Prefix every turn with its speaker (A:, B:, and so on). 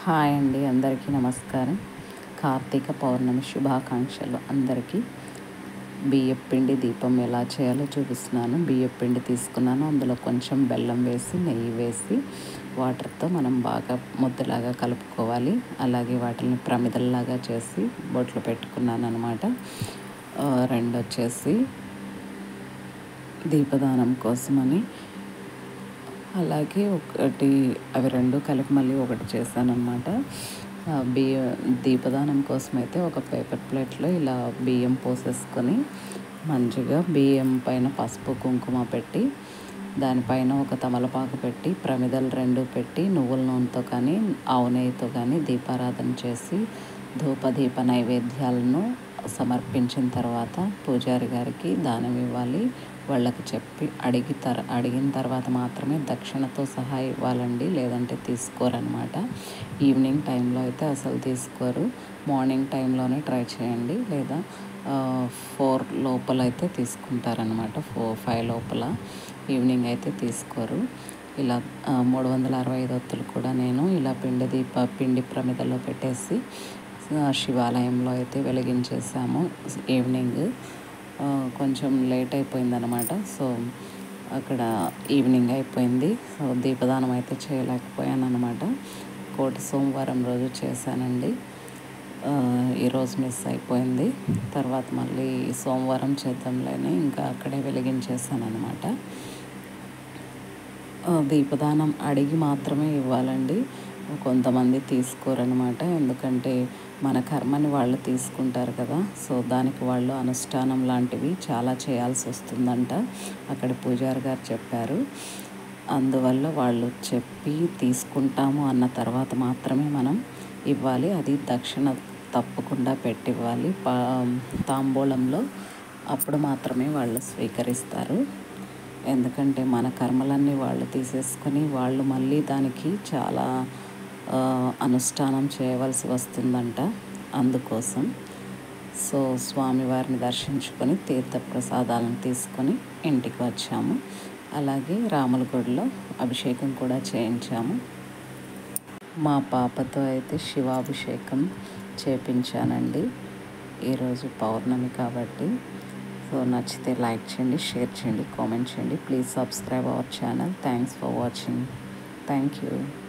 A: hi అండి అందరికీ నమస్కారం కార్తీక పౌర్ణమి శుభాకాంక్షలు అందరికీ బియ్యం పిండి దీపం ఎలా చేయాలో చూపిస్తున్నాను బియ్యం పిండి తీసుకున్నాను అందులో కొంచెం బెల్లం వేసి నెయ్యి వేసి వాటర్తో మనం బాగా ముద్దలాగా కలుపుకోవాలి అలాగే వాటిని ప్రమిదల్లాగా చేసి బొట్లు పెట్టుకున్నాను అనమాట రెండు వచ్చేసి దీపదానం కోసమని అలాగే ఒకటి అవి రెండు కలిపి మళ్ళీ ఒకటి చేశాను అనమాట బియ్య దీపదానం కోసం అయితే ఒక పేపర్ ప్లేట్లో ఇలా బియ్యం పోసేసుకొని మంచిగా బియ్యం పైన పసుపు కుంకుమ పెట్టి దానిపైన ఒక తమలపాకు పెట్టి ప్రమిదలు రెండు పెట్టి నువ్వుల నూనెతో కానీ ఆవు నెయ్యితో కానీ దీపారాధన చేసి ధూప దీప నైవేద్యాలను సమర్పించిన తర్వాత పూజారి గారికి దానం ఇవ్వాలి వాళ్ళకి చెప్పి అడిగి తర అడిగిన తర్వాత మాత్రమే దక్షిణతో సహా ఇవ్వాలండి లేదంటే తీసుకోరనమాట ఈవినింగ్ టైంలో అయితే అసలు తీసుకోరు మార్నింగ్ టైంలోనే ట్రై చేయండి లేదా ఫోర్ లోపల అయితే తీసుకుంటారనమాట ఫోర్ ఫైవ్ లోపల ఈవినింగ్ అయితే తీసుకోరు ఇలా మూడు వందల అరవై ఐదు ఒత్తులు కూడా నేను ఇలా పిండి దీప పిండి ప్రమిదలో పెట్టేసి శివాలయంలో అయితే వెలిగించేసాము ఈవినింగ్ కొంచెం లేట్ అయిపోయిందనమాట సో అక్కడ ఈవినింగ్ అయిపోయింది సో దీపదానం అయితే చేయలేకపోయాను అనమాట కోటి సోమవారం రోజు చేశానండి ఈరోజు మిస్ అయిపోయింది తర్వాత మళ్ళీ సోమవారం చేద్దాంలేని ఇంకా అక్కడే వెలిగించేసాను అనమాట దీపదానం అడిగి మాత్రమే ఇవ్వాలండి కొంతమంది తీసుకోరనమాట ఎందుకంటే మన కర్మని వాళ్ళు తీసుకుంటారు కదా సో దానికి వాళ్ళు అనుష్ఠానం లాంటివి చాలా చేయాల్సి వస్తుందంట అక్కడ పూజారి గారు చెప్పారు అందువల్ల వాళ్ళు చెప్పి తీసుకుంటాము అన్న తర్వాత మాత్రమే మనం ఇవ్వాలి అది దక్షిణ తప్పకుండా పెట్టివ్వాలి పా తాంబూలంలో అప్పుడు మాత్రమే వాళ్ళు స్వీకరిస్తారు ఎందుకంటే మన కర్మలన్నీ వాళ్ళు తీసేసుకొని వాళ్ళు మళ్ళీ దానికి చాలా అనుష్ఠానం చేయవలసి వస్తుందంట అందుకోసం సో స్వామివారిని దర్శించుకొని తీర్థప్రసాదాలను తీసుకొని ఇంటికి వచ్చాము అలాగే రాముల గుడిలో అభిషేకం కూడా చేయించాము మా పాపతో అయితే శివాభిషేకం చేపించానండి ఈరోజు పౌర్ణమి కాబట్టి సో నచ్చితే లైక్ చేయండి షేర్ చేయండి కామెంట్ చేయండి please subscribe our channel thanks for watching thank you